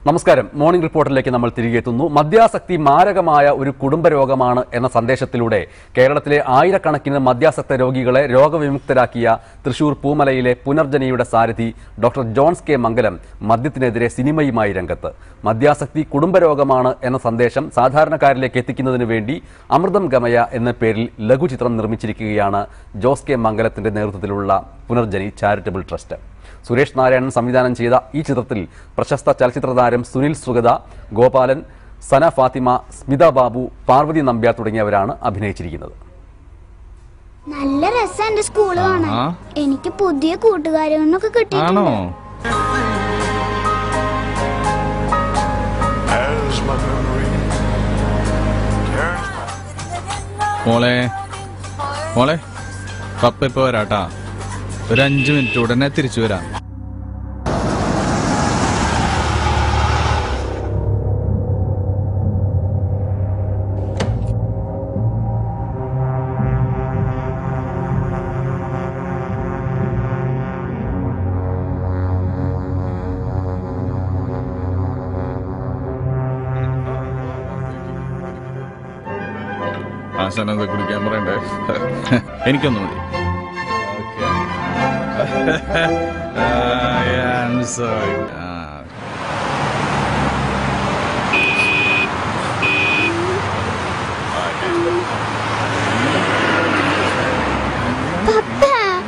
നമസ്കാരം മോർണിംഗ് റിപ്പോർട്ടിലേക്ക് നമ്മൾ തിരികെ എത്തുന്നു മദ്യാസക്തി മാരകമായ ഒരു കുടുംബ രോഗമാണ് എന്ന സന്ദേശത്തിലൂടെ കേരളത്തിലെ ആയിരക്കണക്കിന് മദ്യാസക്ത രോഗികളെ രോഗവിമുക്തരാക്കിയ തൃശൂർ പൂമലയിലെ പുനർജനിയുടെ സാരഥി ഡോക്ടർ ജോൺസ് കെ മംഗലം മദ്യത്തിനെതിരെ സിനിമയുമായി രംഗത്ത് മദ്യാസക്തി കുടുംബ രോഗമാണ് എന്ന സന്ദേശം സാധാരണക്കാരിലേക്ക് എത്തിക്കുന്നതിന് വേണ്ടി അമൃതം ഗമയ എന്ന പേരിൽ ലഘുചിത്രം നിർമ്മിച്ചിരിക്കുകയാണ് ജോസ് കെ മംഗലത്തിന്റെ നേതൃത്വത്തിലുള്ള പുനർജനി ചാരിറ്റബിൾ ട്രസ്റ്റ് സുരേഷ് നാരായണൻ സംവിധാനം ചെയ്ത ഈ ചിത്രത്തിൽ പ്രശസ്ത ചലച്ചിത്ര താരം സുനിൽ സുഗത ഗോപാലൻ സന ഫാത്തിമ സ്മിത ബാബു പാർവതി നമ്പ്യാർ തുടങ്ങിയവരാണ് അഭിനയിച്ചിരിക്കുന്നത് നല്ല രസം എന്റെ സ്കൂള് കാണാൻ ആ. എനിക്ക് പുതിയ കൂട്ടുകാരികളൊക്കെ കിട്ടിയിട്ടുണ്ട് ആണോ As my memory carries my മോളെ മോളെ പപ്പ ഇപ്പൊ വരാട്ടാ ഒരു അഞ്ചു മിനിറ്റ് ഉടനെ തിരിച്ചു വരാം ആശാനം എന്താ കുടിക്കാൻ പറയണ്ടേ എനിക്കൊന്നു മതി സോറി പപ്പ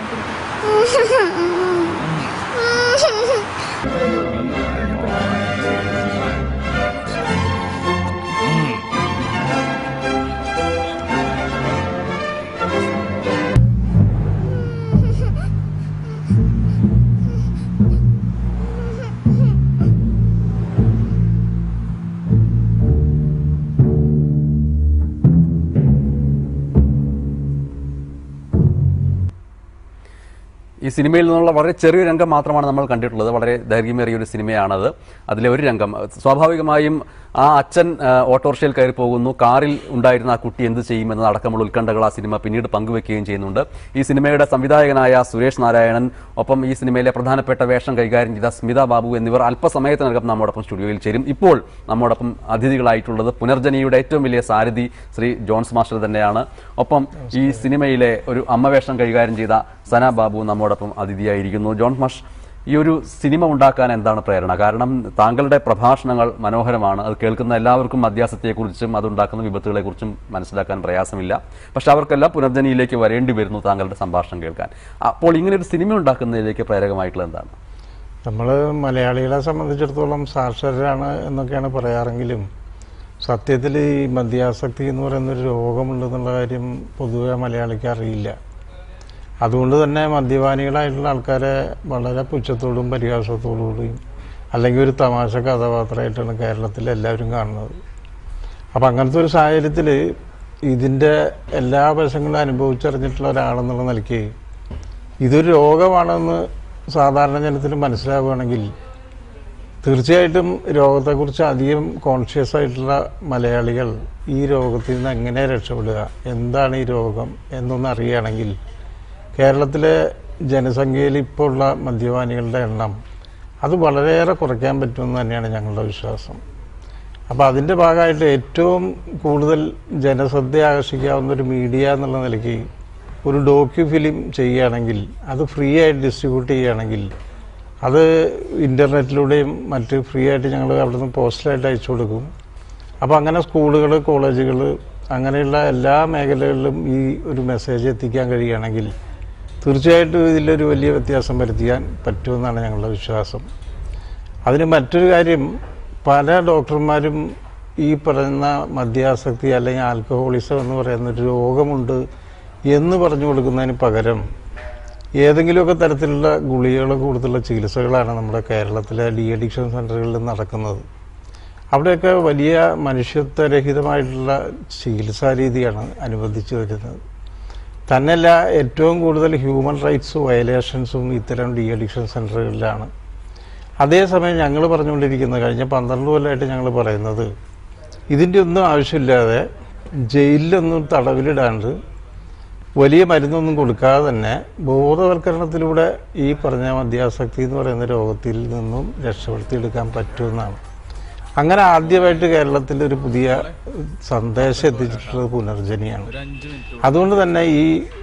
ഈ സിനിമയിൽ നിന്നുള്ള വളരെ ചെറിയ രംഗം മാത്രമാണ് നമ്മൾ കണ്ടിട്ടുള്ളത് വളരെ ദൈർഘ്യമേറിയ ഒരു സിനിമയാണത് അതിലെ ഒരു രംഗം സ്വാഭാവികമായും ആ അച്ഛൻ ആ, ഓട്ടോറിക്ഷയിൽ കയറി പോകുന്നു കാറിൽ ഉണ്ടായിരുന്ന ആ കുട്ടി എന്ത് ചെയ്യുമെന്നത് അടക്കമുള്ള ഉത്കണ്ഠകൾ ആ സിനിമ പിന്നീട് പങ്കുവെക്കുകയും ചെയ്യുന്നുണ്ട് ഈ സിനിമയുടെ സംവിധായകനായ സുരേഷ് നാരായണൻ ഒപ്പം ഈ സിനിമയിലെ പ്രധാനപ്പെട്ട വേഷം കൈകാര്യം ചെയ്ത സ്മിത ബാബു എന്നിവർ അല്പസമയത്തിനകം നമ്മോടൊപ്പം സ്റ്റുഡിയോയിൽ ചേരും ഇപ്പോൾ നമ്മോടൊപ്പം അതിഥികളായിട്ടുള്ളത് പുനർജനിയുടെ ഏറ്റവും വലിയ സാരഥി ശ്രീ ജോൺസ് മാസ്റ്റർ തന്നെയാണ് ഒപ്പം ഈ സിനിമയിലെ ഒരു അമ്മവേഷം കൈകാര്യം ചെയ്ത സന ബാബു നമ്മോടൊപ്പം അതിഥിയായിരിക്കുന്നു ജോൺ മാഷ് ഈ ഒരു സിനിമ ഉണ്ടാക്കാൻ എന്താണ് പ്രേരണ കാരണം താങ്കളുടെ പ്രഭാഷണങ്ങൾ മനോഹരമാണ് അത് കേൾക്കുന്ന എല്ലാവർക്കും മദ്യാസത്തെക്കുറിച്ചും അതുണ്ടാക്കുന്ന വിപത്തുകളെക്കുറിച്ചും മനസ്സിലാക്കാൻ പ്രയാസമില്ല പക്ഷെ അവർക്കെല്ലാം പുനർജനിയിലേക്ക് വരേണ്ടി വരുന്നു താങ്കളുടെ സംഭാഷണം കേൾക്കാൻ അപ്പോൾ ഇങ്ങനെ ഒരു സിനിമ ഉണ്ടാക്കുന്നതിലേക്ക് പ്രേരകമായിട്ടുള്ള എന്താണ് നമ്മൾ മലയാളികളെ സംബന്ധിച്ചിടത്തോളം സാക്ഷരരാണ് എന്നൊക്കെയാണ് പറയാറെങ്കിലും സത്യത്തിൽ ഈ മദ്യാസക്തി എന്ന് പറയുന്നൊരു രോഗമുണ്ടെന്നുള്ള കാര്യം പൊതുവെ മലയാളിക്ക് അറിയില്ല അതുകൊണ്ട് തന്നെ മദ്യപാനികളായിട്ടുള്ള ആൾക്കാരെ വളരെ പുച്ഛത്തോടും പരിഹാസത്തോടും കൂടിയും അല്ലെങ്കിൽ ഒരു തമാശ കഥാപാത്രമായിട്ടാണ് കേരളത്തിൽ എല്ലാവരും കാണുന്നത് അപ്പം അങ്ങനത്തെ ഒരു സാഹചര്യത്തിൽ ഇതിൻ്റെ എല്ലാ വശങ്ങളും അനുഭവിച്ചറിഞ്ഞിട്ടുള്ള ഒരാളെന്നുള്ള നിലയ്ക്ക് ഇതൊരു രോഗമാണെന്ന് സാധാരണ ജനത്തിന് മനസ്സിലാവുകയാണെങ്കിൽ തീർച്ചയായിട്ടും രോഗത്തെക്കുറിച്ച് അധികം കോൺഷ്യസ് ആയിട്ടുള്ള മലയാളികൾ ഈ രോഗത്തിൽ നിന്ന് എങ്ങനെ രക്ഷപ്പെടുക എന്താണ് ഈ രോഗം എന്നൊന്ന് അറിയുകയാണെങ്കിൽ കേരളത്തിലെ ജനസംഖ്യയിൽ ഇപ്പോൾ ഉള്ള മദ്യപാനികളുടെ എണ്ണം അത് വളരെയേറെ കുറയ്ക്കാൻ പറ്റുമെന്ന് തന്നെയാണ് ഞങ്ങളുടെ വിശ്വാസം അപ്പോൾ അതിൻ്റെ ഭാഗമായിട്ട് ഏറ്റവും കൂടുതൽ ജനശ്രദ്ധ ആകർഷിക്കാവുന്ന ഒരു മീഡിയ എന്നുള്ള നിലയ്ക്ക് ഒരു ഡോക്യു ഫിലിം ചെയ്യുകയാണെങ്കിൽ അത് ഫ്രീ ആയിട്ട് ഡിസ്ട്രിബ്യൂട്ട് ചെയ്യുകയാണെങ്കിൽ അത് ഇൻ്റർനെറ്റിലൂടെയും മറ്റ് ഫ്രീ ആയിട്ട് ഞങ്ങൾ അവിടെ നിന്ന് പോസ്റ്റലായിട്ട് അയച്ചു കൊടുക്കും അപ്പോൾ അങ്ങനെ സ്കൂളുകൾ കോളേജുകൾ അങ്ങനെയുള്ള എല്ലാ മേഖലകളിലും ഈ ഒരു മെസ്സേജ് എത്തിക്കാൻ കഴിയുകയാണെങ്കിൽ തീർച്ചയായിട്ടും ഇതിലൊരു വലിയ വ്യത്യാസം വരുത്തിക്കാൻ പറ്റുമെന്നാണ് ഞങ്ങളുടെ വിശ്വാസം അതിന് മറ്റൊരു കാര്യം പല ഡോക്ടർമാരും ഈ പറയുന്ന മദ്യാസക്തി അല്ലെങ്കിൽ ആൽക്കഹോളിസം എന്ന് പറയുന്ന ഒരു രോഗമുണ്ട് എന്ന് പറഞ്ഞു കൊടുക്കുന്നതിന് പകരം ഏതെങ്കിലുമൊക്കെ തരത്തിലുള്ള ഗുളികകൾ കൂടുതലുള്ള ചികിത്സകളാണ് നമ്മുടെ കേരളത്തിലെ ഡി അഡിക്ഷൻ സെൻ്ററുകളിൽ നടക്കുന്നത് അവിടെയൊക്കെ വലിയ മനുഷ്യത്വരഹിതമായിട്ടുള്ള ചികിത്സാ രീതിയാണ് അനുവദിച്ചു വരുന്നത് തന്നെയല്ല ഏറ്റവും കൂടുതൽ ഹ്യൂമൻ റൈറ്റ്സ് വയലേഷൻസും ഇത്തരം ഡി അഡിക്ഷൻ സെൻ്ററുകളിലാണ് അതേസമയം ഞങ്ങൾ പറഞ്ഞുകൊണ്ടിരിക്കുന്നത് കഴിഞ്ഞ പന്ത്രണ്ട് കൊല്ലമായിട്ട് ഞങ്ങൾ പറയുന്നത് ഇതിൻ്റെ ഒന്നും ആവശ്യമില്ലാതെ ജയിലിലൊന്നും തടവിലിടാണ്ട് വലിയ മരുന്നൊന്നും കൊടുക്കാതെ തന്നെ ബോധവൽക്കരണത്തിലൂടെ ഈ പറഞ്ഞ മദ്യാസക്തി എന്ന് പറയുന്ന രോഗത്തിൽ നിന്നും രക്ഷപ്പെടുത്തിയെടുക്കാൻ പറ്റുമെന്നാണ് അങ്ങനെ ആദ്യമായിട്ട് കേരളത്തിൽ ഒരു പുതിയ സന്ദേശം എത്തിച്ചിട്ടുള്ളത് പുനർജനിയാണ് ഒരു അഞ്ച് മിനിറ്റ് അതുകൊണ്ട് തന്നെ ഈ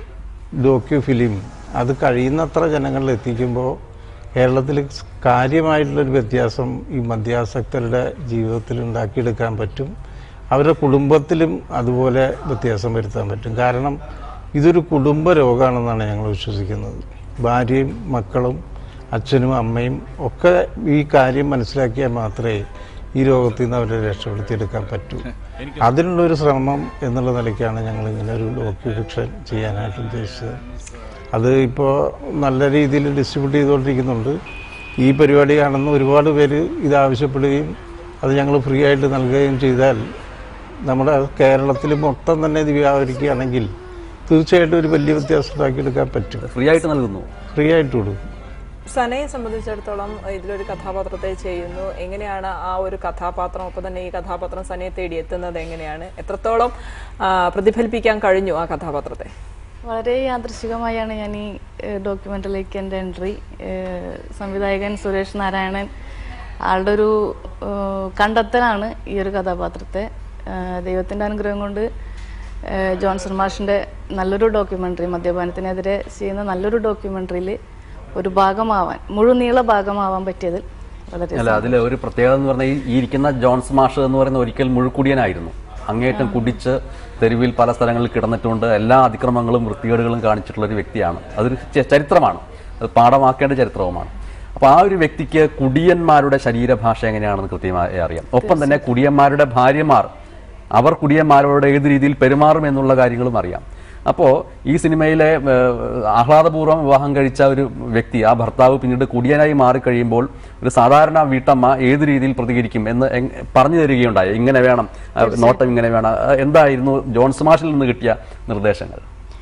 ഡോക്യു ഫിലിം അത് കഴിയുന്നത്ര ജനങ്ങളിൽ എത്തിക്കുമ്പോൾ കേരളത്തിൽ കാര്യമായിട്ടുള്ളൊരു വ്യത്യാസം ഈ മദ്യാസക്തരുടെ ജീവിതത്തിൽ ഉണ്ടാക്കിയെടുക്കാൻ പറ്റും അവരുടെ കുടുംബത്തിലും അതുപോലെ വ്യത്യാസം വരുത്താൻ പറ്റും കാരണം ഇതൊരു കുടുംബ രോഗമാണെന്നാണ് ഞങ്ങൾ വിശ്വസിക്കുന്നത് ഭാര്യയും മക്കളും അച്ഛനും അമ്മയും ഒക്കെ ഈ കാര്യം മനസ്സിലാക്കിയാൽ മാത്രമേ ഈ രോഗത്തിൽ നിന്ന് അവരെ രക്ഷപ്പെടുത്തിയെടുക്കാൻ പറ്റൂ അതിനുള്ളൊരു ശ്രമം എന്നുള്ള നിലയ്ക്കാണ് ഞങ്ങൾ ഇങ്ങനെ ഒരു ഡോക്യു ഫിക്ഷൻ ചെയ്യാനായിട്ട് ഉദ്ദേശിച്ചത് അത് ഇപ്പോൾ നല്ല രീതിയിൽ ഡിസ്ട്രിബ്യൂട്ട് ചെയ്തുകൊണ്ടിരിക്കുന്നുണ്ട് ഈ പരിപാടി കാണുന്ന ഒരുപാട് പേര് ഇത് ആവശ്യപ്പെടുകയും അത് ഞങ്ങൾ ഫ്രീ ആയിട്ട് നൽകുകയും ചെയ്താൽ നമ്മുടെ കേരളത്തിൽ മൊത്തം തന്നെ ഇത് വ്യാപരിക്കുകയാണെങ്കിൽ തീർച്ചയായിട്ടും ഒരു വലിയ വ്യത്യാസം ഉണ്ടാക്കിയെടുക്കാൻ പറ്റും ഫ്രീ ആയിട്ട് നൽകുന്നു ഫ്രീ ആയിട്ട് കൊടുക്കും സനയെ സംബന്ധിച്ചിടത്തോളം ഇതിലൊരു കഥാപാത്രത്തെ ചെയ്യുന്നു എങ്ങനെയാണ് ആ ഒരു കഥാപാത്രം ഒപ്പം തന്നെ ഈ കഥാപാത്രം സനയെ തേടി എത്തുന്നത് എങ്ങനെയാണ് എത്രത്തോളം ആ, പ്രതിഫലിപ്പിക്കാൻ കഴിഞ്ഞു ആ കഥാപാത്രത്തെ വളരെ യാദൃശികമായാണ് ഞാൻ ഈ ഡോക്യുമെന്ററിലേക്ക് എൻ്റെ എൻട്രി സംവിധായകൻ സുരേഷ് നാരായണൻ ആളുടെ ഒരു ഏഹ്, കണ്ടെത്തലാണ് ഈ ഒരു കഥാപാത്രത്തെ ഏഹ്, ദൈവത്തിൻ്റെ അനുഗ്രഹം കൊണ്ട് ഏഹ്, ജോൺസൺ മാഷിൻ്റെ നല്ലൊരു ഡോക്യുമെൻ്ററി മദ്യപാനത്തിനെതിരെ ചെയ്യുന്ന നല്ലൊരു ഡോക്യുമെൻ്ററിയിൽ ഒരു ഭാഗമാവാൻ മുഴുനീള ഭാഗമാവാൻ പറ്റിയതിൽ വളരെ അല്ല അതിൽ ഒരു പ്രത്യേകത എന്ന് പറഞ്ഞാൽ ഈ ഇരിക്കുന്ന ജോൺസ് മാഷ് എന്ന് പറയുന്ന ഒരിക്കൽ മുഴുക്കുടിയനായിരുന്നു അങ്ങേയറ്റം കുടിച്ച് തെരുവിൽ പല സ്ഥലങ്ങളിൽ കിടന്നിട്ടുണ്ട് എല്ലാ അതിക്രമങ്ങളും വൃത്തികേടുകളും കാണിച്ചിട്ടുള്ള ഒരു വ്യക്തിയാണ് അതൊരു ച- ചരിത്രമാണ് അത് പാഠമാക്കേണ്ട ചരിത്രവുമാണ് അപ്പോൾ ആ ഒരു വ്യക്തിക്ക് കുടിയന്മാരുടെ ശരീരഭാഷ എങ്ങനെയാണെന്ന് കൃത്യമായി അറിയാം ഒപ്പം തന്നെ കുടിയന്മാരുടെ ഭാര്യമാർ അവർ കുടിയന്മാരോട് ഏത് രീതിയിൽ പെരുമാറും എന്നുള്ള കാര്യങ്ങളും അറിയാം അപ്പോൾ ഈ സിനിമയിലെ ഏഹ്, ആഹ്ലാദപൂർവ്വം വിവാഹം കഴിച്ച ഒരു വ്യക്തി ആ ഭർത്താവ് പിന്നീട് കുടിയനായി മാറിക്കഴിയുമ്പോൾ ഒരു സാധാരണ വീട്ടമ്മ ഏത് രീതിയിൽ പ്രതികരിക്കും എന്ന് എങ്- പറഞ്ഞു തരികയുണ്ടായി ഇങ്ങനെ വേണം ആ, നോട്ടം ഇങ്ങനെ വേണം ആ, എന്തായിരുന്നു ജോൺസ് മാഷിൽ നിന്ന് കിട്ടിയ നിർദ്ദേശങ്ങൾ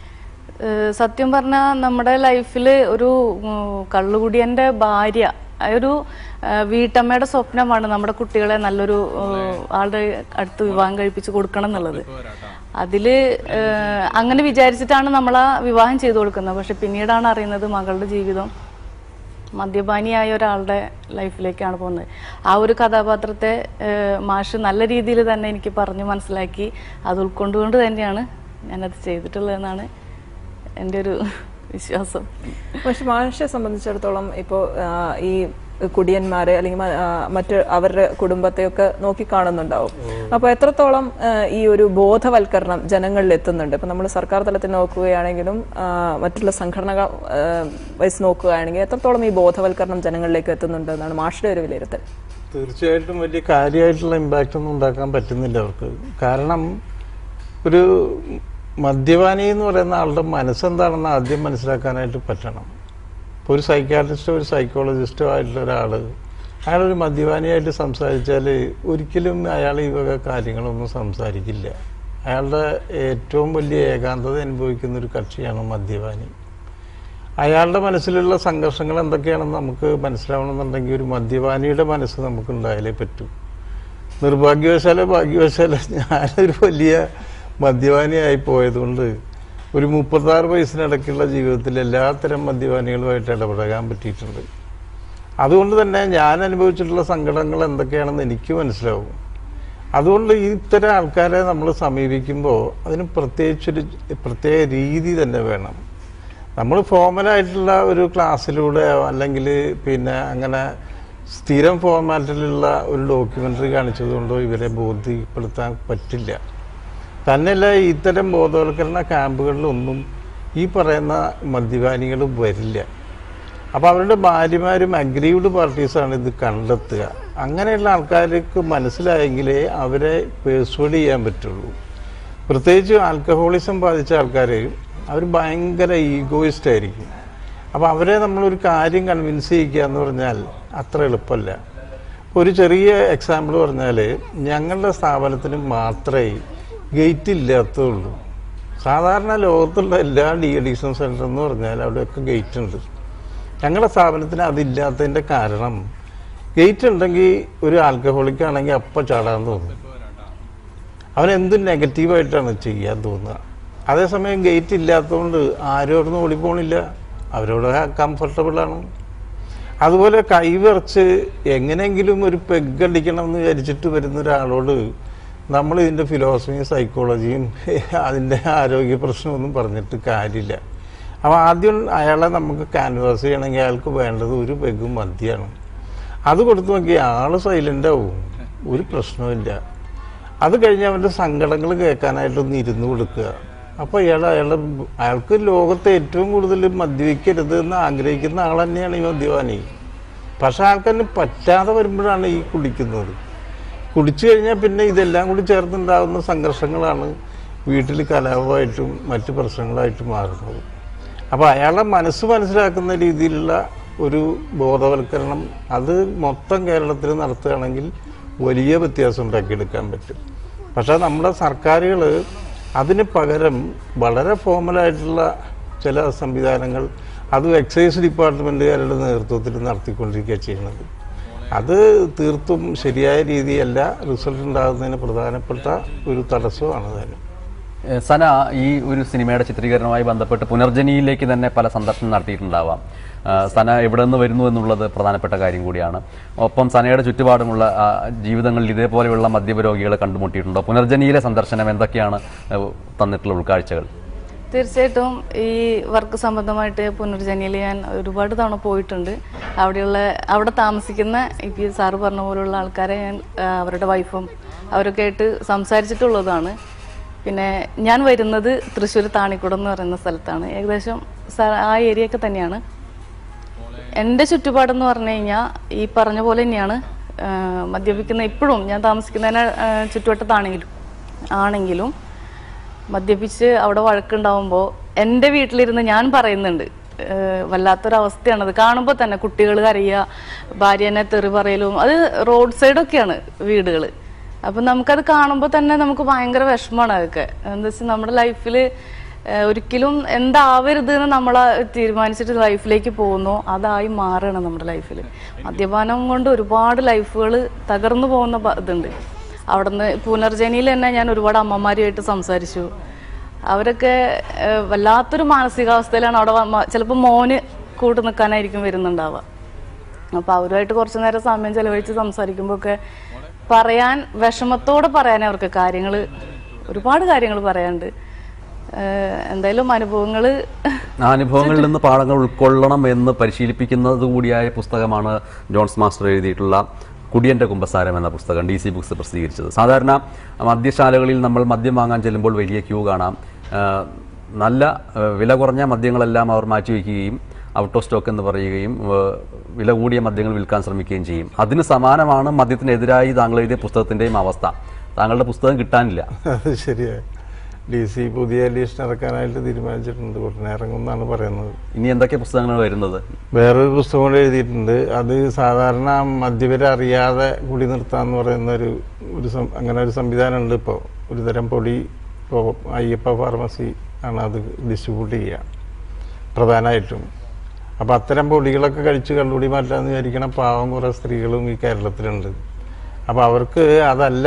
ഏഹ് സത്യം പറഞ്ഞാൽ നമ്മുടെ ലൈഫിൽ ഒരു ഉം, കള്ളുകുടിയന്റെ ഭാര്യ ആ ഒരു ഏഹ് വീട്ടമ്മയുടെ സ്വപ്നമാണ് നമ്മുടെ കുട്ടികളെ നല്ലൊരു ഏഹ്, ആളുടെ അടുത്ത് വിവാഹം കഴിപ്പിച്ച് കൊടുക്കണം എന്നുള്ളത് അതില് ഏഹ്, അങ്ങനെ വിചാരിച്ചിട്ടാണ് നമ്മൾ ആ വിവാഹം ചെയ്തു കൊടുക്കുന്നത് പക്ഷെ പിന്നീടാണ് അറിയുന്നത് മകളുടെ ജീവിതം മദ്യപാനിയായ ഒരാളുടെ ലൈഫിലേക്കാണ് പോകുന്നത് ആ ഒരു കഥാപാത്രത്തെ ഏഹ്, മാഷ് നല്ല രീതിയിൽ തന്നെ എനിക്ക് പറഞ്ഞു മനസ്സിലാക്കി അത് ഉൾക്കൊണ്ടുകൊണ്ട് തന്നെയാണ് ഞാനത് ചെയ്തിട്ടുള്ളതെന്നാണ് എൻ്റെ ഒരു വിശ്വാസം പക്ഷെ മാഷെ സംബന്ധിച്ചിടത്തോളം ഇപ്പോൾ ഈ കുടിയന്മാരെ അല്ലെങ്കിൽ മ- ആ, മറ്റ് അവരുടെ കുടുംബത്തെയൊക്കെ നോക്കിക്കാണുന്നുണ്ടാവും അപ്പോൾ എത്രത്തോളം ആ, ഈ ഒരു ബോധവൽക്കരണം ജനങ്ങളിൽ എത്തുന്നുണ്ട് ഇപ്പം നമ്മൾ സർക്കാർ തലത്തിൽ നോക്കുകയാണെങ്കിലും ആ, മറ്റുള്ള സംഘടന വൈസ് നോക്കുകയാണെങ്കിൽ എത്രത്തോളം ഈ ബോധവൽക്കരണം ജനങ്ങളിലേക്ക് എത്തുന്നുണ്ട് എന്നാണ് മാഷയുടെ ഒരു വിലയിരുത്തൽ തീർച്ചയായിട്ടും വലിയ കാര്യമായിട്ടുള്ള ഇമ്പാക്റ്റ് ഒന്നും ഉണ്ടാക്കാൻ പറ്റുന്നില്ല അവർക്ക് കാരണം ഒരു മദ്യപാനി എന്ന് പറയുന്ന ആളുടെ മനസ്സെന്താണെന്ന് ആദ്യം മനസ്സിലാക്കാനായിട്ട് പറ്റണം ഇപ്പോൾ ഒരു സൈക്കാട്രിസ്റ്റോ ഒരു സൈക്കോളജിസ്റ്റോ ആയിട്ടുള്ള ഒരാൾ അയാളൊരു മദ്യപാനിയായിട്ട് സംസാരിച്ചാൽ ഒരിക്കലും അയാൾ ഈ വക കാര്യങ്ങളൊന്നും സംസാരിക്കില്ല അയാളുടെ ഏറ്റവും വലിയ ഏകാന്തത അനുഭവിക്കുന്ന ഒരു കക്ഷിയാണ് മദ്യപാനി അയാളുടെ മനസ്സിലുള്ള സംഘർഷങ്ങൾ എന്തൊക്കെയാണെന്ന് നമുക്ക് മനസ്സിലാവണമെന്നുണ്ടെങ്കിൽ ഒരു മദ്യപാനിയുടെ മനസ്സ് നമുക്ക് ഉണ്ടായാലേ പറ്റൂ നിർഭാഗ്യവശാലോ ഭാഗ്യവശാലോ ഞാനൊരു വലിയ മദ്യപാനിയായി പോയതുകൊണ്ട് ഒരു മുപ്പത്താറ് വയസ്സിനിടയ്ക്കുള്ള ജീവിതത്തിൽ എല്ലാത്തരം മദ്യപാനികളുമായിട്ട് ഇടപഴകാൻ പറ്റിയിട്ടുണ്ട് അതുകൊണ്ട് തന്നെ ഞാൻ അനുഭവിച്ചിട്ടുള്ള സങ്കടങ്ങൾ എന്തൊക്കെയാണെന്ന് എനിക്ക് മനസ്സിലാവും അതുകൊണ്ട് ഇത്തരം ആൾക്കാരെ നമ്മൾ സമീപിക്കുമ്പോൾ അതിന് പ്രത്യേകിച്ചൊരു പ്രത്യേക രീതി തന്നെ വേണം നമ്മൾ ഫോമലായിട്ടുള്ള ഒരു ക്ലാസ്സിലൂടെ അല്ലെങ്കിൽ പിന്നെ അങ്ങനെ സ്ഥിരം ഫോർമാറ്റിലുള്ള ഒരു ഡോക്യുമെൻ്ററി കാണിച്ചതുകൊണ്ടോ ഇവരെ ബോധ്യപ്പെടുത്താൻ പറ്റില്ല തന്നെയല്ല ഇത്തരം ബോധവൽക്കരണ ക്യാമ്പുകളിലൊന്നും ഈ പറയുന്ന മദ്യപാനികൾ വരില്ല അപ്പോൾ അവരുടെ ഭാര്യമാരും അഗ്രീവ്ഡ് പാർട്ടീസാണ് ഇത് കണ്ടെത്തുക അങ്ങനെയുള്ള ആൾക്കാർക്ക് മനസ്സിലായെങ്കിലേ അവരെ പേഴ്സുവേഡ് ചെയ്യാൻ പറ്റുള്ളൂ പ്രത്യേകിച്ച് ആൽക്കഹോളിസം ബാധിച്ച ആൾക്കാർ അവർ ഭയങ്കര ഈഗോയിസ്റ്റ് ആയിരിക്കും അപ്പോൾ അവരെ നമ്മളൊരു കാര്യം കൺവിൻസ് ചെയ്യിക്കുക എന്ന് പറഞ്ഞാൽ അത്ര എളുപ്പമല്ല ഒരു ചെറിയ എക്സാമ്പിൾ പറഞ്ഞാൽ ഞങ്ങളുടെ സ്ഥാപനത്തിന് മാത്രമേ ഗേറ്റ് ഇല്ലാത്തതുള്ളൂ സാധാരണ ലോകത്തുള്ള എല്ലാ ഡി അഡിക്ഷൻ സെൻ്റർ എന്ന് പറഞ്ഞാൽ അവിടെയൊക്കെ ഗേറ്റ് ഉണ്ട് ഞങ്ങളുടെ സ്ഥാപനത്തിന് അതില്ലാത്തതിൻ്റെ കാരണം ഗേറ്റ് ഉണ്ടെങ്കിൽ ഒരു ആൽക്കഹോളിക് ആണെങ്കിൽ അപ്പം ചാടാൻ തോന്നും അവൻ എന്തും നെഗറ്റീവായിട്ടാണ് ചെയ്യാൻ തോന്നുക അതേസമയം ഗേറ്റ് ഇല്ലാത്തതുകൊണ്ട് ആരും അവിടുന്ന് ഓടിപ്പോണില്ല അവരോട് കംഫർട്ടബിളാണ് അതുപോലെ കൈവിറച്ച് എങ്ങനെയെങ്കിലും ഒരു പെഗ് അടിക്കണം എന്ന് വിചാരിച്ചിട്ട് വരുന്ന ഒരാളോട് നമ്മൾ ഇതിൻ്റെ ഫിലോസഫിയും സൈക്കോളജിയും അതിൻ്റെ ആരോഗ്യ പ്രശ്നമൊന്നും പറഞ്ഞിട്ട് കാര്യമില്ല അപ്പോൾ ആദ്യം അയാളെ നമുക്ക് ക്യാൻവാസ് ചെയ്യണമെങ്കിൽ അയാൾക്ക് വേണ്ടത് ഒരു പെഗും മദ്യമാണ് അത് കൊടുത്തു നോക്കി ആൾ സൈലൻ്റ് ആവും ഒരു പ്രശ്നവുമില്ല അത് കഴിഞ്ഞ് അവൻ്റെ സങ്കടങ്ങൾ കേൾക്കാനായിട്ടൊന്ന് ഇരുന്ന് കൊടുക്കുക അപ്പോൾ അയാൾ അയാളുടെ അയാൾക്ക് ലോകത്തെ ഏറ്റവും കൂടുതൽ മദ്യപിക്കരുത് എന്ന് ആഗ്രഹിക്കുന്ന ആൾ തന്നെയാണ് ഈ മദ്യപാനി പക്ഷെ ആൾക്കതിന് പറ്റാതെ വരുമ്പോഴാണ് ഈ കുടിക്കുന്നത് കുടിച്ചു കഴിഞ്ഞാൽ പിന്നെ ഇതെല്ലാം കൂടി ചേർന്നുണ്ടാകുന്ന സംഘർഷങ്ങളാണ് വീട്ടിൽ കലാപമായിട്ടും മറ്റു പ്രശ്നങ്ങളായിട്ടും മാറുന്നത് അപ്പോൾ അയാളെ മനസ്സ് മനസ്സിലാക്കുന്ന രീതിയിലുള്ള ഒരു ബോധവൽക്കരണം അത് മൊത്തം കേരളത്തിൽ നടത്തുകയാണെങ്കിൽ വലിയ വ്യത്യാസം ഉണ്ടാക്കിയെടുക്കാൻ പറ്റും പക്ഷേ നമ്മുടെ സർക്കാരുകൾ അതിന് പകരം വളരെ ഫോമലായിട്ടുള്ള ചില സംവിധാനങ്ങൾ അതും എക്സൈസ് ഡിപ്പാർട്ട്മെൻറ്റുകാരുടെ നേതൃത്വത്തിൽ നടത്തിക്കൊണ്ടിരിക്കുക ചെയ്യുന്നത് അത് തീർത്തും ശരിയായ രീതിയല്ല റിസൾട്ട് ഉണ്ടാകുന്നതിന് പ്രധാനപ്പെട്ട ഒരു തടസ്സമാണ് തന്നെ ഏഹ് സന ഈ ഒരു സിനിമയുടെ ചിത്രീകരണവുമായി ബന്ധപ്പെട്ട് പുനർജനിയിലേക്ക് തന്നെ പല സന്ദർശനം നടത്തിയിട്ടുണ്ടാവാം ആഹ് സന എവിടെ നിന്ന് വരുന്നു എന്നുള്ളത് പ്രധാനപ്പെട്ട കാര്യം കൂടിയാണ് ഒപ്പം സനയുടെ ചുറ്റുപാടുമുള്ള ആ, ജീവിതങ്ങളിൽ ഇതേപോലെയുള്ള മദ്യപ രോഗികളെ കണ്ടുമുട്ടിയിട്ടുണ്ടോ പുനർജനിയിലെ സന്ദർശനം എന്തൊക്കെയാണ് ഏഹ് തന്നിട്ടുള്ള ഉൾക്കാഴ്ചകൾ തീർച്ചയായിട്ടും ഈ വർക്ക് സംബന്ധമായിട്ട് പുനർജനിയിൽ ഞാൻ ഒരുപാട് തവണ പോയിട്ടുണ്ട് അവിടെയുള്ള അവിടെ താമസിക്കുന്ന ഇപ്പം ഈ സാറ് പറഞ്ഞ പോലുള്ള ആൾക്കാരെ ഞാൻ ആ, അവരുടെ വൈഫും അവരൊക്കെ ആയിട്ട് സംസാരിച്ചിട്ടുള്ളതാണ് പിന്നെ ഞാൻ വരുന്നത് തൃശ്ശൂർ താണിക്കുടം എന്ന് പറയുന്ന സ്ഥലത്താണ് ഏകദേശം സ- ആ ഏരിയ ഒക്കെ തന്നെയാണ് എൻ്റെ ചുറ്റുപാടെന്ന് പറഞ്ഞു കഴിഞ്ഞാൽ ഈ പറഞ്ഞ പോലെ തന്നെയാണ് ആ, മദ്യപിക്കുന്ന ഇപ്പോഴും ഞാൻ താമസിക്കുന്നതിന് ആ, ചുറ്റുവട്ടത്താണെങ്കിലും ആണെങ്കിലും മദ്യപിച്ച് അവിടെ വഴക്കുണ്ടാവുമ്പോൾ എൻ്റെ വീട്ടിലിരുന്ന് ഞാൻ പറയുന്നുണ്ട് ഏഹ് വല്ലാത്തൊരവസ്ഥയാണത് കാണുമ്പോൾ തന്നെ കുട്ടികൾ കരയുക ഭാര്യനെ തെറി പറയലും അത് റോഡ് സൈഡൊക്കെയാണ് വീടുകൾ അപ്പം നമുക്കത് കാണുമ്പോൾ തന്നെ നമുക്ക് ഭയങ്കര വിഷമമാണ് അതൊക്കെ എന്താ വെച്ചാൽ നമ്മുടെ ലൈഫിൽ ഒരിക്കലും എന്താവരുത് എന്ന് നമ്മൾ തീരുമാനിച്ചിട്ട് ലൈഫിലേക്ക് പോകുന്നു അതായി മാറുകയാണ് നമ്മുടെ ലൈഫിൽ മദ്യപാനം കൊണ്ട് ഒരുപാട് ലൈഫുകൾ തകർന്നു പോകുന്ന ബ- ഇതുണ്ട് അവിടുന്ന് പുനർജനിയിൽ തന്നെ ഞാൻ ഒരുപാട് അമ്മമാരുമായിട്ട് സംസാരിച്ചു അവരൊക്കെ ഏഹ്, വല്ലാത്തൊരു മാനസികാവസ്ഥയിലാണ് അവിടെ ചിലപ്പോൾ മോന് കൂട്ടു നിൽക്കാനായിരിക്കും വരുന്നുണ്ടാവുക അപ്പോൾ അവരുമായിട്ട് കുറച്ച് നേരം സമയം ചെലവഴിച്ച് സംസാരിക്കുമ്പോൾ ഒക്കെ പറയാൻ വിഷമത്തോടെ പറയാൻ അവർക്ക് കാര്യങ്ങൾ ഒരുപാട് കാര്യങ്ങൾ പറയാനുണ്ട് ഏഹ്, എന്തായാലും അനുഭവങ്ങൾ ആ അനുഭവങ്ങളിൽ നിന്ന് പാഠങ്ങൾ ഉൾക്കൊള്ളണം എന്ന് പരിശീലിപ്പിക്കുന്നത് കൂടിയായ പുസ്തകമാണ് ജോൺസ് മാസ്റ്റർ എഴുതിയിട്ടുള്ള കുടിയന്റെ കുമ്പസാരം എന്ന പുസ്തകം ഡി സി ബുക്സ് പ്രസിദ്ധീകരിച്ചത് സാധാരണ മദ്യശാലകളിൽ നമ്മൾ മദ്യം വാങ്ങാൻ ചെല്ലുമ്പോൾ വലിയ ക്യൂ കാണാം ആ, നല്ല ആ, വില കുറഞ്ഞ മദ്യങ്ങളെല്ലാം അവർ മാറ്റിവെക്കുകയും ഔട്ട് ഓഫ് സ്റ്റോക്ക് എന്ന് പറയുകയും ആ, വില കൂടിയ മദ്യങ്ങൾ വിൽക്കാൻ ശ്രമിക്കുകയും ചെയ്യും അതിന് സമാനമാണ് മദ്യത്തിനെതിരായി താങ്കൾ എഴുതിയ പുസ്തകത്തിൻ്റെയും അവസ്ഥ താങ്കളുടെ പുസ്തകം കിട്ടാനില്ല അത് ശരിയാണ് ഡി സി പുതിയ ലിസ്റ്റ് ഇറക്കാനായിട്ട് തീരുമാനിച്ചിട്ടുണ്ട് ഉടനെ ഇറങ്ങുമെന്നാണ് പറയുന്നത് ഇനി എന്തൊക്കെ പുസ്തകങ്ങൾ വരുന്നത് വേറൊരു പുസ്തകം കൂടെ എഴുതിയിട്ടുണ്ട് അത് സാധാരണ മദ്യപരെ അറിയാതെ കുടി നിർത്താന്ന് പറയുന്ന ഒരു ഒരു സം- അങ്ങനെ ഒരു സംവിധാനം ഉണ്ട് ഇപ്പോൾ ഒരു തരം പൊടി ഇപ്പോൾ അയ്യപ്പ ഫാർമസി ആണ് അത് ഡിസ്ട്രിബ്യൂട്ട് ചെയ്യുക പ്രധാനമായിട്ടും അപ്പോൾ അത്തരം പൊടികളൊക്കെ കഴിച്ച് കള്ളുടി മാറ്റാമെന്ന് വിചാരിക്കണ പാവം കുറേ സ്ത്രീകളും ഈ കേരളത്തിലുണ്ട് അപ്പോൾ അവർക്ക് അതല്ല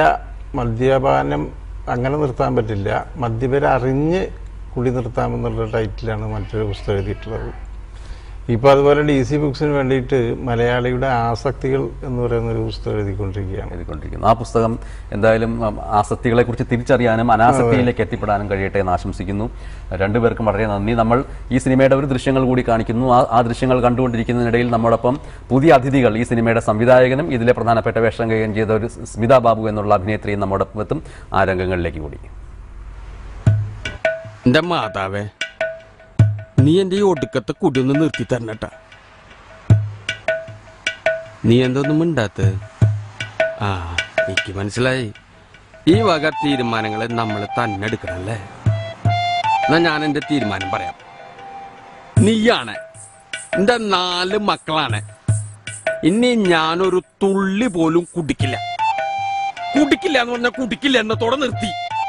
മദ്യപാനം അങ്ങനെ നിർത്താൻ പറ്റില്ല മദ്യപരെ അറിഞ്ഞ് കുടി നിർത്താമെന്നുള്ള ടൈറ്റിലാണ് മറ്റൊരു പുസ്തകം എഴുതിയിട്ടുള്ളത് ഇപ്പോൾ അതുപോലെ ഡി സി ബുക്സിന് വേണ്ടിയിട്ട് മലയാളിയുടെ ആസക്തികൾ എന്ന് പറയുന്ന ഒരു പുസ്തകം എഴുതിക്കൊണ്ടിരിക്കുകയാണ് എഴുതിക്കൊണ്ടിരിക്കുന്നു ആ പുസ്തകം എന്തായാലും ഉം, ആസക്തികളെക്കുറിച്ച് തിരിച്ചറിയാനും അനാസക്തിയിലേക്ക് എത്തിപ്പെടാനും കഴിയട്ടെ എന്ന് ആശംസിക്കുന്നു രണ്ടുപേർക്കും വളരെ നന്ദി നമ്മൾ ഈ സിനിമയുടെ ഒരു ദൃശ്യങ്ങൾ കൂടി കാണിക്കുന്നു ആ ആ ദൃശ്യങ്ങൾ കണ്ടുകൊണ്ടിരിക്കുന്നതിനിടയിൽ നമ്മോടൊപ്പം പുതിയ അതിഥികൾ ഈ സിനിമയുടെ സംവിധായകനും ഇതിലെ പ്രധാനപ്പെട്ട വേഷം കൈകാര്യം ചെയ്ത ഒരു സ്മിത ബാബു എന്നുള്ള അഭിനേത്രിയും നമ്മോടൊപ്പം എത്തും ആ രംഗങ്ങളിലേക്ക് കൂടി എന്റെ മാതാവേ നീ എന്റെ ഈ ഒടുക്കത്തെ കുടിയൊന്ന് നിർത്തി തരണട്ടാ നീ എന്തൊന്നും മിണ്ടാത്ത ആ എനിക്ക് മനസ്സിലായി ഈ വക തീരുമാനങ്ങളെ നമ്മൾ തന്നെ എടുക്കണല്ലേ എന്നാ ഞാൻ എന്റെ തീരുമാനം പറയാം നീയാണ് എന്റെ നാല് മക്കളാണ് ഇനി ഞാനൊരു തുള്ളി പോലും കുടിക്കില്ല കുടിക്കില്ല എന്ന് പറഞ്ഞാൽ കുടിക്കില്ല എന്നത്തോടെ നിർത്തി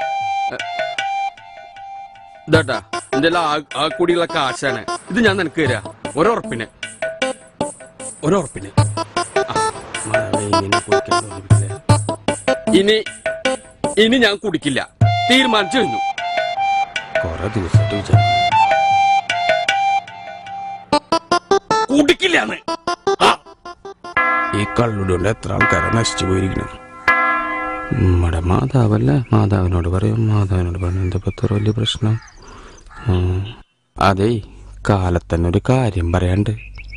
ഇതാട്ടാ എന്റെ ആ ആ കുടിയുള്ള കാശാണ് ഇത് ഞാൻ നിനക്ക് തരാ ഒരുറപ്പിന് ഒരുറപ്പിന് ആ, മാവേ, ഇങ്ങനെ കുടിക്കാൻ തോന്നിപ്പിക്കില്ല. ഇനി ഇനി ഞാൻ കുടിക്കില്ല തീരുമാനിച്ചു കഴിഞ്ഞു കൊറേ ദിവസമായിട്ട് വിചാരിച്ചു കുടിക്കില്ലാന്ന് ആ ഈ കള്ളുകൊണ്ട് എത്ര ആൾക്കാരെ നശിച്ചു പോയിരിക്കണം നമ്മുടെ മാതാവല്ലേ മാതാവിനോട് പറയും മാതാവിനോട് പറഞ്ഞു എന്താ ഇപ്പൊ ഇത്ര വലിയ പ്രശ്നം ഉം. അതേ കാലത്തന്നെ ഒരു കാര്യം പറയാണ്ട്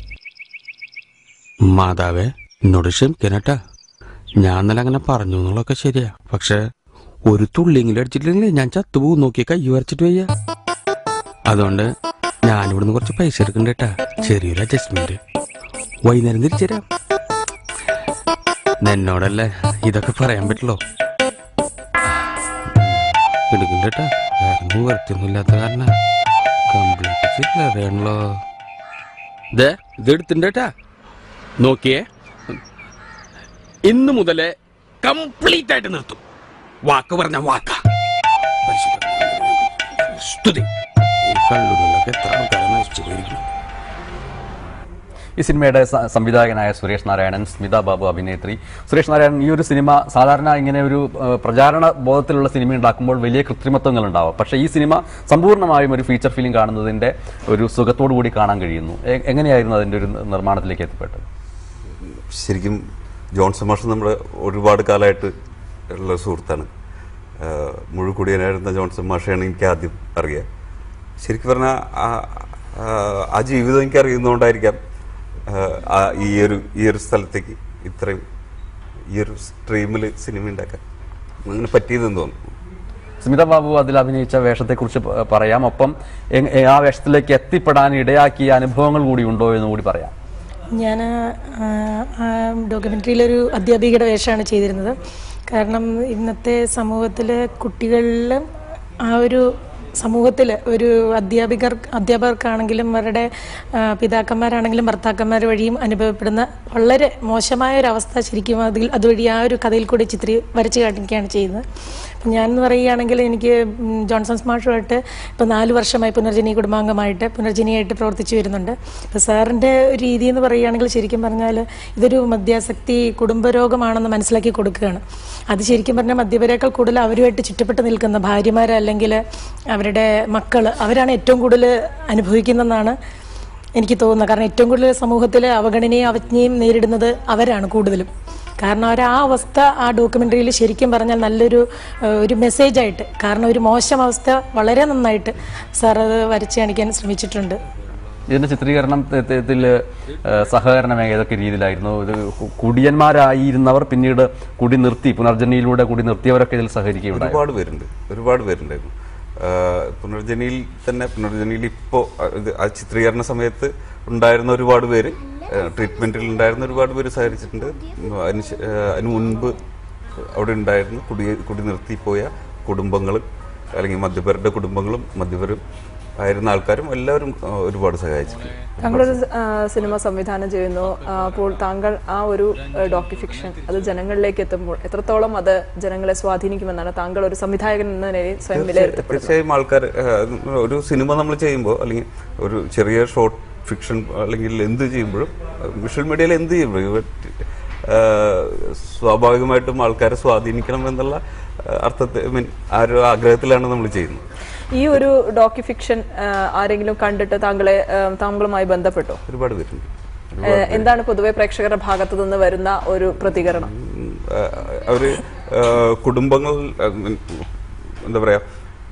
മാതാവേ എന്നോട് ക്ഷമിക്കണട്ടാ ഞാൻ ഇന്നലെ അങ്ങനെ പറഞ്ഞു എന്നുള്ളതൊക്കെ ശരിയാ പക്ഷെ ഒരു തുള്ളിയെങ്കിലും അടിച്ചിട്ടില്ലെങ്കിൽ ഞാൻ ചത്തുപോകും നോക്കി കൈ വരച്ചിട്ട് വയ്യ അതുകൊണ്ട് ഞാനിവിടുന്ന് കുറച്ച് പൈസ എടുക്കണ്ട കേട്ടാ ചെറിയൊരു അഡ്ജസ്റ്റ്മെന്റ് വൈകുന്നേരം തിരിച്ചുതരാം എന്നോടല്ലേ ഇതൊക്കെ പറയാൻ പറ്റുള്ളൂ എടുക്കണ്ട കേട്ടാ വേറെ നിവർത്തിയൊന്നും ഇല്ലാത്ത കാരണം കംപ്ലീറ്റ് ചില്ലറയാണല്ലോ ദേ ഇത് എടുത്തിട്ടുണ്ട് കേട്ടാ നോക്കിയേ ഇന്ന് മുതലേ കംപ്ലീറ്റ് ആയിട്ട് നിർത്തും വാക്ക് പറഞ്ഞ വാക്ക സ്തുതി ഈ കള്ളുകളിലൊക്കെ എത്ര ആൾക്കാരെ നശിച്ചു പോയിരിക്കുന്നു ഈ സിനിമയുടെ സ- സംവിധായകനായ സുരേഷ് നാരായണൻ സ്മിത ബാബു അഭിനേത്രി സുരേഷ് നാരായണൻ ഈ ഒരു സിനിമ സാധാരണ ഇങ്ങനെ ഒരു ഏഹ്, പ്രചാരണ ബോധത്തിലുള്ള സിനിമ ഉണ്ടാക്കുമ്പോൾ വലിയ കൃത്രിമത്വങ്ങൾ ഉണ്ടാവും പക്ഷേ ഈ സിനിമ സമ്പൂർണ്ണമായും ഒരു ഫീച്ചർ ഫിലിം കാണുന്നതിന്റെ ഒരു സുഖത്തോടു കൂടി കാണാൻ കഴിയുന്നു എ- എങ്ങനെയായിരുന്നു അതിന്റെ ഒരു നിർമ്മാണത്തിലേക്ക് എത്തിപ്പെട്ടത് ശരിക്കും ജോൺസൺ മാഷ് നമ്മുടെ ഒരുപാട് കാലമായിട്ട് ഉള്ള സുഹൃത്താണ് ആഹ് മുഴുക്കുടിയനായിരുന്ന ജോൺസൺ മാഷയാണ് എനിക്ക് ആദ്യം അറിയുക ശരിക്കും പറഞ്ഞാൽ ആ- ആ- ആ ജീവിതം എനിക്ക് അറിയുന്നതുകൊണ്ടായിരിക്കാം ആഹ് ആ ഈ ഒരു ഈ ഒരു സ്ഥലത്തേക്ക് ഇത്രയും ഈ ഒരു സ്ട്രീമിൽ സിനിമ ഉണ്ടാക്കാൻ അങ്ങനെ പറ്റിയതെന്ന് തോന്നുന്നു സ്മിത ബാബു അതിൽ അഭിനയിച്ച വേഷത്തെക്കുറിച്ച് പ- പറയാം ഒപ്പം എങ്- ആ വേഷത്തിലേക്ക് എത്തിപ്പെടാൻ ഇടയാക്കിയ അനുഭവങ്ങൾ കൂടി ഉണ്ടോ എന്ന് കൂടി പറയാം ഞാൻ ഡോക്യുമെൻ്ററിയിലൊരു അധ്യാപികയുടെ വേഷമാണ് ചെയ്തിരുന്നത് കാരണം ഇന്നത്തെ സമൂഹത്തിൽ കുട്ടികളിൽ ആ ഒരു സമൂഹത്തിൽ ഒരു അധ്യാപികർ അധ്യാപകർക്കാണെങ്കിലും അവരുടെ ആ, പിതാക്കന്മാരാണെങ്കിലും ഭർത്താക്കന്മാർ വഴിയും അനുഭവപ്പെടുന്ന വളരെ മോശമായ ഒരു അവസ്ഥ ശരിക്കും അതിൽ അതുവഴി ആ ഒരു കഥയിൽ കൂടി ചിത്രീ വരച്ച് കാണിക്കുകയാണ് ചെയ്യുന്നത് അപ്പം ഞാൻ എന്ന് പറയുകയാണെങ്കിൽ എനിക്ക് ഉം, ജോൺസൺ സ്മാഷുമായിട്ട് ഇപ്പോൾ നാല് വർഷമായി പുനർജനി കുടുംബാംഗമായിട്ട് പുനർജനിയായിട്ട് പ്രവർത്തിച്ചു വരുന്നുണ്ട് ഇപ്പോൾ സാറിൻ്റെ ഒരു രീതി എന്ന് പറയുകയാണെങ്കിൽ ശരിക്കും പറഞ്ഞാൽ ഇതൊരു മദ്യാസക്തി കുടുംബരോഗമാണെന്ന് മനസ്സിലാക്കി കൊടുക്കുകയാണ് അത് ശരിക്കും പറഞ്ഞാൽ മദ്യപരേക്കാൾ കൂടുതൽ അവരുമായിട്ട് ചുറ്റപ്പെട്ട് നിൽക്കുന്ന ഭാര്യമാർ അല്ലെങ്കിൽ അവരുടെ മക്കൾ അവരാണ് ഏറ്റവും കൂടുതൽ അനുഭവിക്കുന്നതെന്നാണ് എനിക്ക് തോന്നുന്നത് കാരണം ഏറ്റവും കൂടുതൽ സമൂഹത്തിൽ അവഗണനയും അവജ്ഞയും നേരിടുന്നത് അവരാണ് കൂടുതലും കാരണം അവർ ആ അവസ്ഥ ആ ഡോക്യുമെൻ്ററിയിൽ ശരിക്കും പറഞ്ഞാൽ നല്ലൊരു ഏഹ്, ഒരു മെസ്സേജായിട്ട് കാരണം ഒരു മോശം അവസ്ഥ വളരെ നന്നായിട്ട് സാർ അത് വരച്ച് കാണിക്കാൻ ശ്രമിച്ചിട്ടുണ്ട് ഇതിന്റെ ചിത്രീകരണത്തിൽ സഹകരണം ഏതൊക്കെ രീതിയിലായിരുന്നു ഇത് കു- കുടിയന്മാരായിരുന്നവർ പിന്നീട് കുടി നിർത്തി പുനർജനിയിലൂടെ കുടി നിർത്തിയവരൊക്കെ ഇതിൽ സഹകരിക്കുകയുണ്ടായി ഒരുപാട് പേരുണ്ട് ഒരുപാട് പേരുണ്ടായിരുന്നു ആഹ് പുനർജനിയിൽ തന്നെ പുനർജനിയിൽ ഇപ്പോൾ ഇത് ആ ചിത്രീകരണ സമയത്ത് ഉണ്ടായിരുന്ന ഒരുപാട് പേര് ട്രീറ്റ്മെന്റിൽ ഉണ്ടായിരുന്ന ഒരുപാട് പേര് സഹകരിച്ചിട്ടുണ്ട് അതിന് ശേ- ആഹ് അതിന് മുൻപ് അവിടെ ഉണ്ടായിരുന്ന കുടി കുടി നിർത്തിപ്പോയ കുടുംബങ്ങൾ അല്ലെങ്കിൽ മദ്യപരുടെ കുടുംബങ്ങളും മദ്യപരും ആയിരുന്ന ആൾക്കാരും എല്ലാവരും ആഹ് ഒരുപാട് സഹായിച്ചിട്ടുണ്ട് താങ്കളൊരു ആ, സിനിമ സംവിധാനം ചെയ്യുന്നു ആ, അപ്പോൾ താങ്കൾ ആ ഒരു ഡോക്യു ഫിക്ഷൻ അത് ജനങ്ങളിലേക്ക് എത്തുമ്പോൾ എത്രത്തോളം അത് ജനങ്ങളെ സ്വാധീനിക്കുമെന്നാണ് താങ്കൾ ഒരു സംവിധായകൻ എന്ന നിലയിൽ സ്വയം വിലയിരുത്തപ്പെടുന്നത് തീർച്ചയായും ആൾക്കാർ ഒരു സിനിമ നമ്മൾ ചെയ്യുമ്പോൾ അല്ലെങ്കിൽ ഒരു ചെറിയ ഷോർട്ട് ഫിക്ഷൻ അല്ലെങ്കിൽ എന്ത് ചെയ്യുമ്പോഴും വിഷ്വൽ മീഡിയയിൽ എന്ത് ചെയ്യുമ്പോഴും ഇവ- ആഹ് സ്വാഭാവികമായിട്ടും ആൾക്കാരെ സ്വാധീനിക്കണം എന്നുള്ള ആഹ് അർത്ഥത്തിൽ മീൻ ആ ഒരു ആഗ്രഹത്തിലാണ് നമ്മൾ ചെയ്യുന്നത് ഈ ഒരു ഡോക്യു ഫിക്ഷൻ ആരെങ്കിലും കണ്ടിട്ട് താങ്കളെ ആ, താങ്കളുമായി ബന്ധപ്പെട്ടോ ഒരുപാട് പേരുണ്ട് ഏ, എന്താണ് പൊതുവെ പ്രേക്ഷകരുടെ ഭാഗത്തു നിന്ന് വരുന്ന ഒരു പ്രതികരണം ഉം, ആഹ് അവര് ആഹ് കുടുംബങ്ങൾ ആഹ് ഉം, എന്താ പറയാ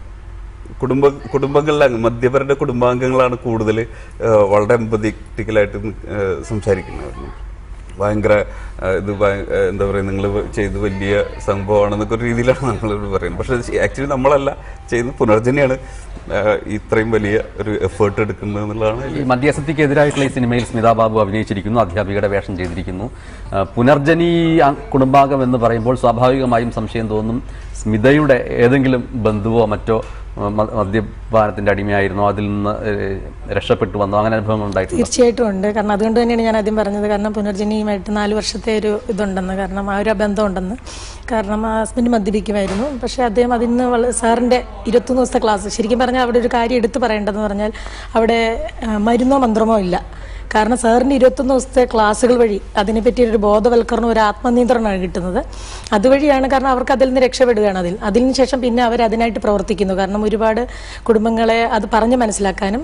കുടുംബ കുടുംബങ്ങളിലാണ് മദ്യപരുടെ കുടുംബാംഗങ്ങളാണ് കൂടുതൽ വളരെ എമ്പതിറ്റിക്കലായിട്ട് സംസാരിക്കുന്നത് ഭയങ്കര ആഹ് ഇത് ഭയ- ആഹ് എന്താ പറയുക നിങ്ങൾ ചെയ്ത് വലിയ സംഭവമാണെന്നൊക്കെ ഒരു രീതിയിലാണ് നമ്മൾ പറയുന്നത് പക്ഷേ ആക്ച്വലി നമ്മളല്ല ചെയ്യുന്ന പുനർജനിയാണ് ആഹ് ഇത്രയും വലിയ ഒരു എഫേർട്ട് എടുക്കുന്നത് എന്നുള്ളതാണ് ഈ മദ്യാസക്തിക്കെതിരായിട്ടുള്ള ഈ സിനിമയിൽ സ്മിത ബാബു അഭിനയിച്ചിരിക്കുന്നു അധ്യാപികയുടെ വേഷം ചെയ്തിരിക്കുന്നു ആ, പുനർജനി ആ കുടുംബാംഗം എന്ന് പറയുമ്പോൾ സ്വാഭാവികമായും സംശയം തോന്നും സ്മിതയുടെ ഏതെങ്കിലും ബന്ധുവോ മറ്റോ ആ, മ- മദ്യപാനത്തിന്റെ അടിമയായിരുന്നോ അതിൽ നിന്ന് ഏ, രക്ഷപ്പെട്ടു വന്നോ അങ്ങനെ അനുഭവങ്ങൾ ഉണ്ടായിട്ടുണ്ട് തീർച്ചയായിട്ടും ഉണ്ട് കാരണം അതുകൊണ്ട് തന്നെയാണ് ഞാൻ ആദ്യം പറഞ്ഞത് കാരണം പുനർജനിയുമായിട്ട് നാല് വർഷത്തെ ഒരു ഇതുണ്ടെന്ന് കാരണം ആ ഒരു ബന്ധമുണ്ടെന്ന് കാരണം ആ ഹസ്ബൻഡ് മദ്യപിക്കുമായിരുന്നു പക്ഷേ അദ്ദേഹം അതിൽ നിന്ന് വള സാറിൻ്റെ ഇരുപത്തൊന്ന് ദിവസത്തെ ക്ലാസ് ശരിക്കും പറഞ്ഞാൽ അവിടെ ഒരു കാര്യം എടുത്തു പറയേണ്ടതെന്ന് പറഞ്ഞാൽ അവിടെ ആ, മരുന്നോ മന്ത്രമോ ഇല്ല കാരണം സാറിൻ്റെ ഇരുപത്തൊന്ന് ദിവസത്തെ ക്ലാസ്സുകൾ വഴി അതിനെപ്പറ്റി ഒരു ബോധവൽക്കരണം ഒരു ആത്മനിയന്ത്രണമാണ് കിട്ടുന്നത് അതുവഴിയാണ് കാരണം അവർക്ക് അതിൽ നിന്ന് രക്ഷപ്പെടുകയാണ് അതിൽ അതിന് ശേഷം പിന്നെ അവർ അതിനായിട്ട് പ്രവർത്തിക്കുന്നു കാരണം ഒരുപാട് കുടുംബങ്ങളെ അത് പറഞ്ഞ് മനസ്സിലാക്കാനും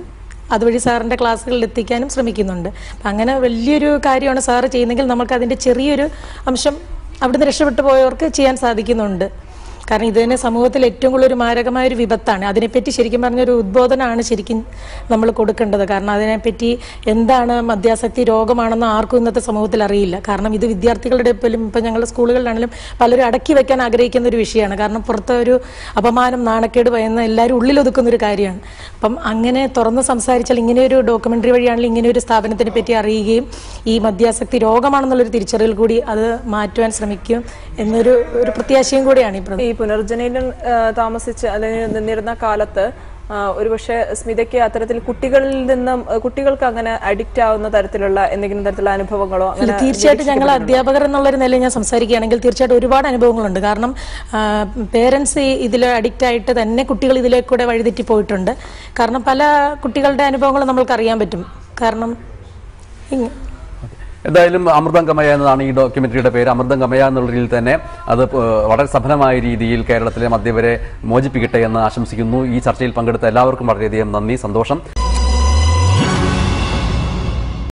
അതുവഴി സാറിൻ്റെ ക്ലാസ്സുകളിൽ എത്തിക്കാനും ശ്രമിക്കുന്നുണ്ട് അപ്പം അങ്ങനെ വലിയൊരു കാര്യമാണ് സാറ് ചെയ്യുന്നെങ്കിൽ നമുക്ക് അതിൻ്റെ ചെറിയൊരു അംശം അവിടുന്ന് രക്ഷപ്പെട്ടു പോയവർക്ക് ചെയ്യാൻ സാധിക്കുന്നുണ്ട് കാരണം ഇത് തന്നെ സമൂഹത്തിൽ ഏറ്റവും കൂടുതൽ ഒരു മാരകമായ ഒരു വിപത്താണ് അതിനെപ്പറ്റി ശരിക്കും പറഞ്ഞൊരു ഉദ്ബോധനമാണ് ശരിക്കും നമ്മൾ കൊടുക്കേണ്ടത് കാരണം അതിനെപ്പറ്റി എന്താണ് മദ്യാസക്തി രോഗമാണെന്ന് ആർക്കും ഇന്നത്തെ സമൂഹത്തിൽ അറിയില്ല കാരണം ഇത് വിദ്യാർത്ഥികളുടെ പോലും ഇപ്പം ഞങ്ങളുടെ സ്കൂളുകളിലാണെങ്കിലും പലരും അടക്കി വെക്കാൻ ആഗ്രഹിക്കുന്ന ഒരു വിഷയമാണ് കാരണം പുറത്തെ ഒരു അപമാനം നാണക്കേട് ഭയന്ന് എല്ലാവരും ഉള്ളിലൊതുക്കുന്ന ഒരു കാര്യമാണ് അപ്പം അങ്ങനെ തുറന്ന് സംസാരിച്ചാൽ ഇങ്ങനെ ഒരു ഡോക്യുമെന്ററി വഴിയാണെങ്കിൽ ഇങ്ങനെ ഒരു സ്ഥാപനത്തിനെ പറ്റി അറിയുകയും ഈ മദ്യാസക്തി രോഗമാണെന്നുള്ളൊരു തിരിച്ചറിയൽ കൂടി അത് മാറ്റുവാൻ ശ്രമിക്കും എന്നൊരു ഒരു പ്രത്യാശയും കൂടിയാണ് ഈ പ്ര- ഈ പുനർജനനം ആ, താമസിച്ച് അല്ലെങ്കിൽ നിന്നിരുന്ന കാലത്ത് ആ, ഒരുപക്ഷെ സ്മിതയ്ക്ക് അത്തരത്തിൽ കുട്ടികളിൽ നിന്നും ആ, കുട്ടികൾക്ക് അങ്ങനെ അഡിക്റ്റ് ആവുന്ന തരത്തിലുള്ള എന്തെങ്കിലും തരത്തിലുള്ള അനുഭവങ്ങളോ ഇല്ല, അങ്ങനെ തീർച്ചയായിട്ടും ഞങ്ങൾ അധ്യാപകർ എന്നുള്ളൊരു നിലയിൽ ഞാൻ സംസാരിക്കുകയാണെങ്കിൽ തീർച്ചയായിട്ടും ഒരുപാട് അനുഭവങ്ങളുണ്ട് കാരണം പേരൻസ് ഇതിൽ അഡിക്റ്റ് ആയിട്ട് തന്നെ കുട്ടികൾ ഇതിലേക്ക് കൂടെ വഴിതെറ്റി പോയിട്ടുണ്ട് കാരണം പല കുട്ടികളുടെ അനുഭവങ്ങൾ നമ്മൾക്ക് അറിയാൻ പറ്റും കാരണം ഇങ് എന്തായാലും അമൃതം കമയ എന്നതാണ് ഈ ഡോക്യുമെന്ററിയുടെ പേര് അമൃതം കമയ എന്നുള്ള രീതിയിൽ തന്നെ അത് ഏഹ്, വളരെ സഫലമായ രീതിയിൽ കേരളത്തിലെ മദ്യവരെ മോചിപ്പിക്കട്ടെ എന്ന് ആശംസിക്കുന്നു ഈ ചർച്ചയിൽ പങ്കെടുത്ത എല്ലാവർക്കും വളരെയധികം നന്ദി സന്തോഷം